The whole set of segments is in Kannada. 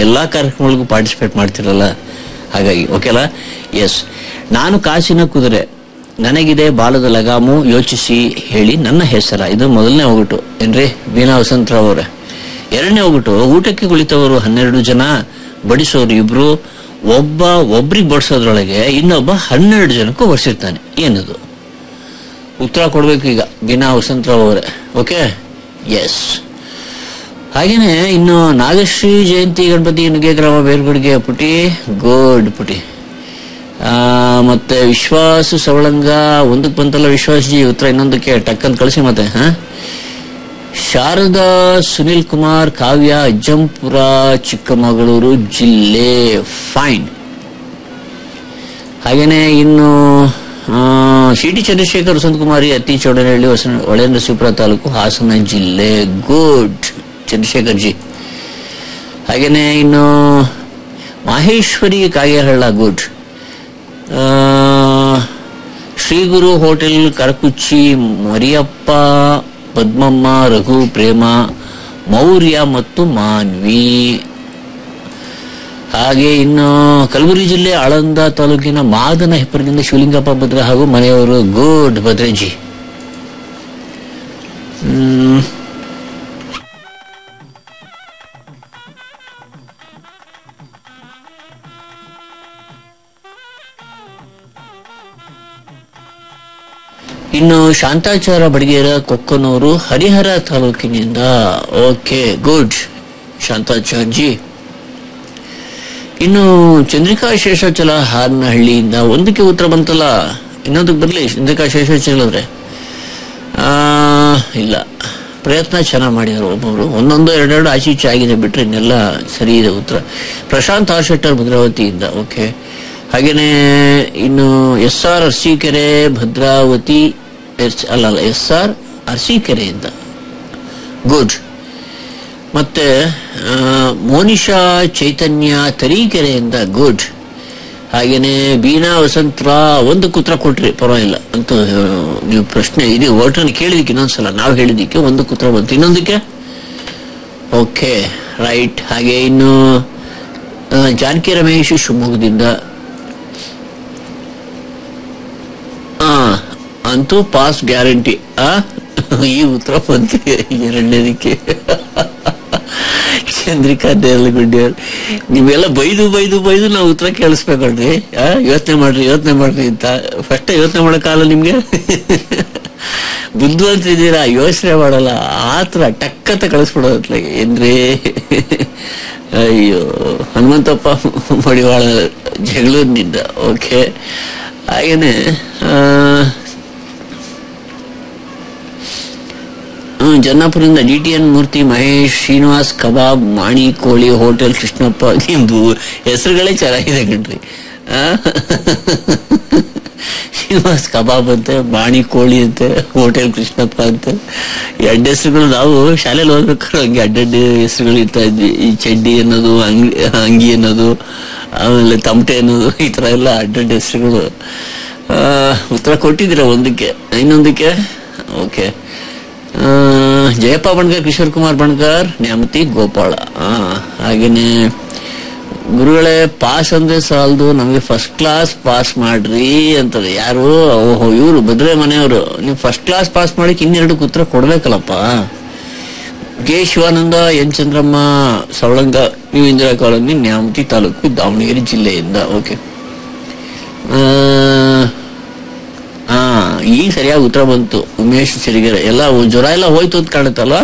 ಎಲ್ಲಾ ಕಾರ್ಯಕ್ರಮಗಳಿಗೂ ಪಾರ್ಟಿಸಿಪೇಟ್ ಮಾಡ್ತಿರಲ್ಲ ಹಾಗಾಗಿ ಓಕೆಲ್ಲ ಎಸ್ ನಾನು ಕಾಸಿನ ಕುದುರೆ ನನಗಿದೆ ಬಾಲದ ಲಗಾಮು ಯೋಚಿಸಿ ಹೇಳಿ ನನ್ನ ಹೆಸರ ಇದು ಮೊದಲನೇ ಹೋಗ್ಬಿಟ್ಟು ಏನ್ರಿ ವೀಣಾ ವಸಂತರಾವ್ ಅವರೇ ಎರಡನೇ ಹೋಗ್ಬಿಟ್ಟು ಊಟಕ್ಕೆ ಕುಳಿತವರು ಹನ್ನೆರಡು ಜನ ಬಡಿಸೋರು ಇಬ್ರು ಒಬ್ಬ ಒಬ್ರಿಗೆ ಬಡಿಸೋದ್ರೊಳಗೆ ಇನ್ನೊಬ್ಬ ಹನ್ನೆರಡು ಜನಕ್ಕೂ ಬಡಿಸಿರ್ತಾನೆ ಏನದು ಉತ್ತರ ಕೊಡ್ಬೇಕು ಈಗ ವೀಣಾ ವಸಂತರಾವ್ ಅವರೇ ಓಕೆ ಎಸ್ ಹಾಗೇನೆ ಇನ್ನು ನಾಗಶ್ರೀ ಜಯಂತಿ ಗಣಪತಿ ನುಗ್ಗೆ ಗ್ರಾಮ ಬೇರ್ಗುಡಿಗೆ ಪುಟಿ ಗೋಡ್ ಪುಟಿ ಆ, ಮತ್ತೆ ವಿಶ್ವಾಸ ಸವಳಂಗ ಒಂದಕ್ಕೆ ಬಂತಲ್ಲ ವಿಶ್ವಾಸಜಿ ಉತ್ತರ ಇನ್ನೊಂದಕ್ಕೆ ಟಕ್ಕಂತ ಕಳಿಸಿ ಮತ್ತೆ ಹಾ ಶಾರದಾ ಸುನಿಲ್ ಕುಮಾರ್ ಕಾವ್ಯ ಅಜ್ಜಂಪುರ ಚಿಕ್ಕಮಗಳೂರು ಜಿಲ್ಲೆ ಫೈನ್ ಹಾಗೇನೆ ಇನ್ನು ಆ, ಸಿ ಟಿ ಚಂದ್ರಶೇಖರ್ ವಸಂತಕುಮಾರಿ ಅತಿ ಚೌಡನಹಳ್ಳಿ ಹೊಸ ಒಳನರಸೀಪುರ ತಾಲೂಕು ಹಾಸನ ಜಿಲ್ಲೆ ಗುಡ್ ಚಂದ್ರಶೇಖರ್ ಜಿ ಹಾಗೇನೆ ಇನ್ನು ಮಾಹೇಶ್ವರಿ ಕಾಗೇಹಳ್ಳ ಗುಡ್ ಆ, ಶ್ರೀಗುರು ಹೋಟೆಲ್ ಕರಕುಚ್ಚಿ ಮರಿಯಪ್ಪ ಪದ್ಮಮ್ಮ ರಘು ಪ್ರೇಮ ಮೌರ್ಯ ಮತ್ತು ಮಾನ್ವಿ ಹಾಗೆ ಇನ್ನು ಕಲಬುರಗಿ ಜಿಲ್ಲೆ ಆಳಂದ ತಾಲೂಕಿನ ಮಾದನ ಹೆಪ್ಪರದಿಂದ ಶಿವಲಿಂಗಪ್ಪ ಭದ್ರ ಹಾಗೂ ಮನೆಯವರು ಗುಡ್ ಭದ್ರಜಿ ಹ್ಮ್. ಇನ್ನು ಶಾಂತಾಚಾರ ಬಡಿಗೇರ ಕೊಕ್ಕನೂರು ಹರಿಹರ ತಾಲೂಕಿನಿಂದ ಓಕೆ ಗುಡ್ ಶಾಂತಾಚಾರ್ ಜಿ ಇನ್ನು ಚಂದ್ರಿಕಾ ಶೇಷಾಚಲ ಹಾರನಹಳ್ಳಿಯಿಂದ ಒಂದಕ್ಕೆ ಉತ್ತರ ಬಂತಲ್ಲ ಇನ್ನೊಂದಕ್ಕೆ ಬರಲಿ ಚಂದ್ರಿಕಾ ಶೇಷಾಚಲ ಅವ್ರೆ ಆ, ಇಲ್ಲ ಪ್ರಯತ್ನ ಚೆನ್ನಾಗಿ ಮಾಡಿದ್ರು ಒಬ್ಬೊಬ್ರು ಒಂದೊಂದು ಎರಡೆರಡು ಆಚೆ ಈಚೆ ಆಗಿದೆ ಬಿಟ್ರೆ ಇನ್ನೆಲ್ಲ ಸರಿ ಇದೆ ಉತ್ತರ ಪ್ರಶಾಂತ್ ಆರ್ ಶೆಟ್ಟರ್ ಭದ್ರಾವತಿಯಿಂದ ಓಕೆ ಹಾಗೇನೆ ಇನ್ನು S R Arsikere Bhadravati S ಅಲ್ಲ ಅಲ್ಲ ಎಸ್ ಆರ್ ಅರ್ಸೀಕೆರೆಯಿಂದ ಗುಡ್ ಮತ್ತೆ ಆ, ಮೋನಿಶಾ ಚೈತನ್ಯ ತರೀಕೆರೆಯಿಂದ ಗುಡ್ ಹಾಗೇನೆ ಬೀನಾ ವಸಂತರ ಒಂದು ಉತ್ತರ ಕೊಟ್ರಿ ಪರವಾಗಿಲ್ಲ ಅಂತ ಆ, ನೀವು ಪ್ರಶ್ನೆ ಇದು ಒಟ್ಟನ್ನು ಕೇಳಿದಕ್ಕೆ ಇನ್ನೊಂದ್ಸಲ ನಾವು ಹೇಳಿದಕ್ಕೆ ಒಂದು ಉತ್ತರ ಬಂತು ಇನ್ನೊಂದಕ್ಕೆ ಓಕೆ ರೈಟ್ ಹಾಗೆ ಇನ್ನು ಆ, ಜಾನಕಿ ರಮೇಶ್ ಶಿವಮೊಗ್ಗದಿಂದ ಆ ಅಂತೂ ಪಾಸ್ ಗ್ಯಾರಂಟಿ ಆ ಈ ಉತ್ತರ ಬಂತು ಎರಡನೇದಕ್ಕೆ ಚಂದ್ರಿಕಾ ದೇವಲಗುಡ್ಡಿಯವ್ರು ನೀವೆಲ್ಲ ಬೈದು ಬೈದು ಬೈದು ನಾವು ಉತ್ತರ ಕೇಳಿಸ್ಬೇಕಲ್ರಿ ಆ ಯೋಚನೆ ಮಾಡ್ರಿ ಯೋಚನೆ ಮಾಡ್ರಿ ಅಂತ ಫಸ್ಟ್ ಯೋಚನೆ ಮಾಡೋಕ್ಕಾಗಲ್ಲ ನಿಮ್ಗೆ ಬುದ್ಧಿವಂತಿದ್ದೀರಾ ಯೋಚನೆ ಮಾಡಲ್ಲ ಆತರ ಟಕ್ಕತ್ತ ಕಳಿಸ್ಬಿಡೋದ್ಲಾಗೆ ಏನ್ರಿ ಅಯ್ಯೋ ಹನುಮಂತಪ್ಪ ಮಡಿವಾಳ ಜಗಳೂರಿನಿಂದ ಓಕೆ ಹಾಗೇನೆ ಆ, ಹ್ಮ್, ಜನ್ನಾಪುರದಿಂದ D T N Murthy Mahesh Srinivas ಕಬಾಬ್ ಮಾಣಿ ಕೋಳಿ ಹೋಟೆಲ್ ಕೃಷ್ಣಪ್ಪ ನಿಮ್ದು ಹೆಸರುಗಳೇ ಚೆನ್ನಾಗಿದೆ ಕಣ್ರಿ ಆ? ಶ್ರೀನಿವಾಸ್ ಕಬಾಬ್ ಅಂತೆ ಮಾಣಿ ಕೋಳಿ ಅಂತೆ ಹೋಟೆಲ್ ಕೃಷ್ಣಪ್ಪ ಅಂತೆ ಈ ಅಡ್ಡ ಹೆಸರುಗಳು ನಾವು ಶಾಲೆಯಲ್ಲಿ ಓದ್ಬೇಕಾದ್ರೆ ಹಂಗೆ ಅಡ್ಡಡ್ಡ ಹೆಸರುಗಳು ಇರ್ತಾ ಇದ್ವಿ ಈ ಚಡ್ಡಿ ಅನ್ನೋದು ಅಂಗಿ ಅಂಗಿ ಅನ್ನೋದು ಆಮೇಲೆ ತಮಟೆ ಅನ್ನೋದು ಈ ತರ ಎಲ್ಲ ಅಡ್ಡಡ್ಡ ಹೆಸರುಗಳು ಆ, ಉತ್ತರ ಕೊಟ್ಟಿದ್ದೀರಾ ಒಂದಕ್ಕೆ ಇನ್ನೊಂದಕ್ಕೆ ಓಕೆ ಆ, ಜಯಪ್ಪ ಬಣ್ಕರ್ ಕಿಶೋರ್ ಕುಮಾರ್ ಬಣ್ಕರ್ ನ್ಯಾಮತಿ ಗೋಪಾಳ ಆ, ಹಾಗೇನೆ ಗುರುಗಳೇ ಪಾಸ್ ಅಂದ್ರೆ ಸಾಲದು ನಮಗೆ ಫಸ್ಟ್ ಕ್ಲಾಸ್ ಪಾಸ್ ಮಾಡ್ರಿ ಅಂತದೆ ಯಾರು ಓಹೋ ಇವರು ಬದ್ರೆ ಮನೆಯವರು ನೀವು ಫಸ್ಟ್ ಕ್ಲಾಸ್ ಪಾಸ್ ಮಾಡಕ್ಕೆ ಇನ್ನೆರಡಕ್ಕೆ ಉತ್ತರ ಕೊಡ್ಬೇಕಲ್ಲಪ್ಪ K Shivananda N Chandramma Savalanga new Indira colony Nyamati taluk Davangere ಜಿಲ್ಲೆಯಿಂದ ಓಕೆ ಹಾ ಈಗ ಸರಿಯಾಗಿ ಉತ್ತರ ಬಂತು ಉಮೇಶ್ ಸಿರಿಗೆರೆ ಎಲ್ಲ ಜ್ವರ ಎಲ್ಲ ಹೋಯ್ತು ಅಂತ ಕಾಣುತ್ತಲ್ಲ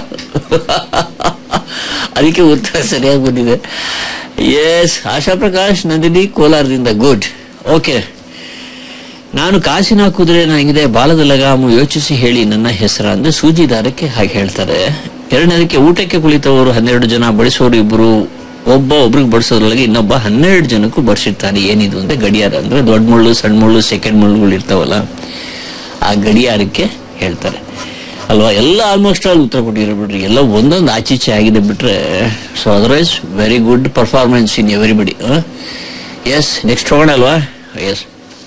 ಅದಕ್ಕೆ ಉತ್ತರ ಸರಿಯಾಗಿ ಬಂದಿದೆ ಎಸ್ ಆಶಾ ಪ್ರಕಾಶ್ ನಂದಿನಿ ಕೋಲಾರದಿಂದ ಗುಡ್ ಓಕೆ ನಾನು ಕಾಸಿನ ಕುದುರೆ ನನಗಿದೆ ಬಾಲದ ಲಗಾಮು ಯೋಚಿಸಿ ಹೇಳಿ ನನ್ನ ಹೆಸರ ಅಂದ್ರೆ ಸೂಜಿ ದಾರಕ್ಕೆ ಹಾಗೆ ಹೇಳ್ತಾರೆ ಎರಡನೇದಕ್ಕೆ ಊಟಕ್ಕೆ ಕುಳಿತವರು ಹನ್ನೆರಡು ಜನ ಬಡಿಸೋರು ಇಬ್ಬರು ಒಬ್ಬ ಒಬ್ರಿಗೆ ಬಡಿಸೋದ್ರೊಳಗೆ ಇನ್ನೊಬ್ಬ ಹನ್ನೆರಡು ಜನಕ್ಕೂ ಬಡಿಸಿರ್ತಾನೆ ಏನಿದು ಅಂದ್ರೆ ಗಡಿಯಾರ ಅಂದ್ರೆ ದೊಡ್ಡ ಮುಳ್ಳು ಸಣ್ಣ ಮುಳ್ಳು ಸೆಕೆಂಡ್ ಮುಳ್ಳುಗಳು ಇರ್ತಾವಲ್ಲ ಆ ಗಡಿಯಾರಕ್ಕೆ ಹೇಳ್ತಾರೆ ಅಲ್ವಾ ಎಲ್ಲ ಆಲ್ಮೋಸ್ಟ್ ಆಲ್ ಉತ್ತರ ಕೊಟ್ಟಿರೋ ಬಿಡ್ರಿ ಎಲ್ಲ ಒಂದೊಂದು ಆಚೀಚೆ ಆಗಿದೆ ಬಿಟ್ರೆ so otherwise very good performance in everybody yes next ಹೋಗೋಣ ಅಲ್ವಾ ಎಸ್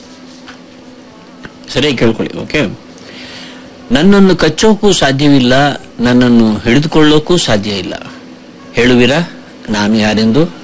ಸರಿಯಾಗಿ ಕೇಳ್ಕೊಳ್ಳಿ ಓಕೆ ನನ್ನನ್ನು ಕಚ್ಚೋಕ್ಕೂ ಸಾಧ್ಯವಿಲ್ಲ ನನ್ನನ್ನು ಹಿಡಿದುಕೊಳ್ಳೋಕ್ಕೂ ಸಾಧ್ಯ ಇಲ್ಲ ಹೇಳುವಿರಾ ನಾನು ಯಾರೆಂದು